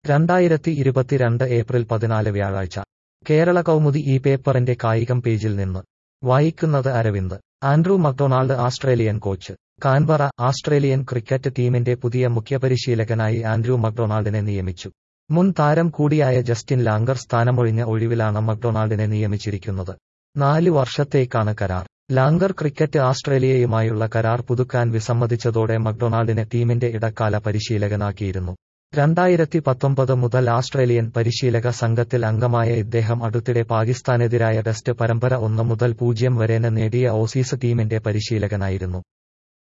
രണ്ടായിരത്തി ഇരുപത്തിരണ്ട് ഏപ്രിൽ പതിനാല് വ്യാഴാഴ്ച കേരള കൗമുദി ഈ പേപ്പറിന്റെ കായികം പേജിൽ നിന്ന് വായിക്കുന്നത് Aravind Andrew McDonald Australian coach Canberra Australian cricket ടീമിന്റെ പുതിയ മുഖ്യപരിശീലകനായി ആൻഡ്രൂ മക്ഡൊണാൾഡിനെ നിയമിച്ചു മുൻ താരം കൂടിയായ ജസ്റ്റിൻ ലാംഗർ സ്ഥാനമൊഴിഞ്ഞ ഒഴിവിലാണ് മക്ഡൊണാൾഡിനെ നിയമിച്ചിരിക്കുന്നത് നാല് വർഷത്തേക്കാണ് കരാർ ലാംഗർ ക്രിക്കറ്റ് ആസ്ട്രേലിയയുമായുള്ള കരാർ പുതുക്കാൻ വിസമ്മതിച്ചതോടെ മക്ഡൊണാൾഡിനെ ടീമിന്റെ ഇടക്കാല പരിശീലകനാക്കിയിരുന്നു രണ്ടായിരത്തി പത്തൊമ്പത് മുതൽ ആസ്ട്രേലിയൻ പരിശീലക സംഘത്തിൽ അംഗമായ ഇദ്ദേഹം അടുത്തിടെ പാകിസ്ഥാനെതിരായ ടെസ്റ്റ് പരമ്പര ഒന്ന് മുതൽ പൂജ്യം വരെന് നേടിയ ഓസീസ് ടീമിന്റെ പരിശീലകനായിരുന്നു